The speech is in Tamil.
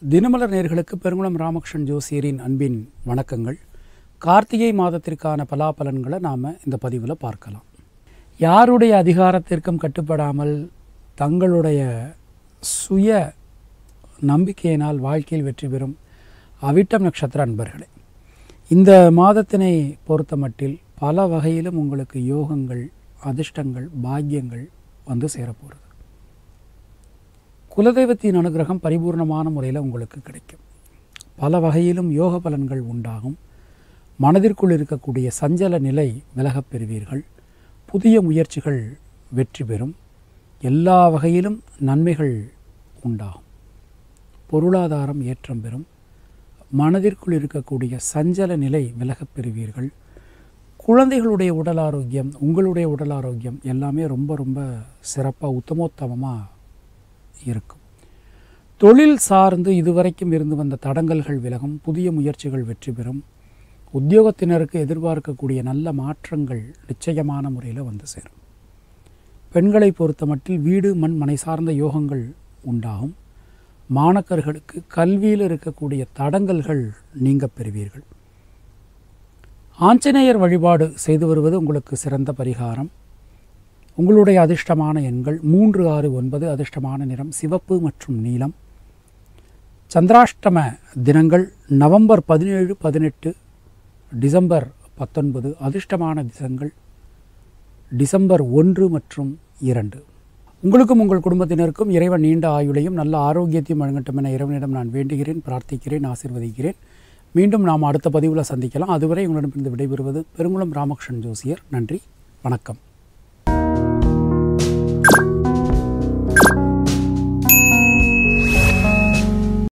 தினமலர் நேர்களுக்கு பெருங்குளம் ராமகிருஷ்ணன் ஜோசியரின் அன்பின் வணக்கங்கள் கார்த்திகை மாதத்திற்கான பலாபலன்களை நாம் இந்த பதிவில் பார்க்கலாம் யாருடைய அதிகாரத்திற்கும் கட்டுப்படாமல் தங்களுடைய சுய நம்பிக்கையினால் வாழ்க்கையில் வெற்றி பெறும் அவிட்டம் நட்சத்திர அன்பர்களே இந்த மாதத்தினை பொறுத்த மட்டில் பல வகையிலும் உங்களுக்கு யோகங்கள் அதிர்ஷ்டங்கள் பாக்கியங்கள் வந்து சேரப்போகிறது குலதெய்வத்தின் அனுகிரகம் பரிபூர்ணமான முறையில் உங்களுக்கு கிடைக்கும் பல வகையிலும் யோக பலன்கள் உண்டாகும் மனதிற்குள் இருக்கக்கூடிய சஞ்சல நிலை விலகப் பெறுவீர்கள் புதிய முயற்சிகள் வெற்றி பெறும் எல்லா வகையிலும் நன்மைகள் உண்டாகும் பொருளாதாரம் ஏற்றம் பெறும் மனதிற்குள் இருக்கக்கூடிய சஞ்சல நிலை விலகப் பெறுவீர்கள் குழந்தைகளுடைய உடல் ஆரோக்கியம் உங்களுடைய உடல் ஆரோக்கியம் எல்லாமே ரொம்ப ரொம்ப சிறப்பாக உத்தமோத்தமமாக இருக்கும் தொழில் சார்ந்து இதுவரைக்கும் இருந்து வந்த தடங்கல்கள் விலகும் புதிய முயற்சிகள் வெற்றி பெறும் உத்தியோகத்தினருக்கு எதிர்பார்க்கக்கூடிய நல்ல மாற்றங்கள் நிச்சயமான முறையில் வந்து சேரும் பெண்களை பொறுத்த மட்டில் வீடு மண் மனை சார்ந்த யோகங்கள் உண்டாகும் மாணக்கர்களுக்கு கல்வியில் இருக்கக்கூடிய தடங்கல்கள் நீங்க பெறுவீர்கள் ஆஞ்சநேயர் வழிபாடு செய்து வருவது உங்களுக்கு சிறந்த பரிகாரம் உங்களுடைய அதிர்ஷ்டமான எண்கள் மூன்று ஆறு ஒன்பது அதிர்ஷ்டமான நிறம் சிவப்பு மற்றும் நீலம் சந்திராஷ்டம தினங்கள் நவம்பர் பதினேழு பதினெட்டு டிசம்பர் பத்தொன்பது அதிர்ஷ்டமான திசங்கள் டிசம்பர் ஒன்று மற்றும் இரண்டு உங்களுக்கும் உங்கள் குடும்பத்தினருக்கும் இறைவன் நீண்ட ஆயுளையும் நல்ல ஆரோக்கியத்தையும் வழங்கட்டும் என இறைவனிடம் நான் வேண்டுகிறேன் பிரார்த்திக்கிறேன் ஆசீர்வதிக்கிறேன் மீண்டும் நாம் அடுத்த பதிவில் சந்திக்கலாம் அதுவரை உங்களிடமிருந்து விடைபெறுவது பெருங்குளம் ராமகிருஷ்ணன் ஜோசியர் நன்றி வணக்கம்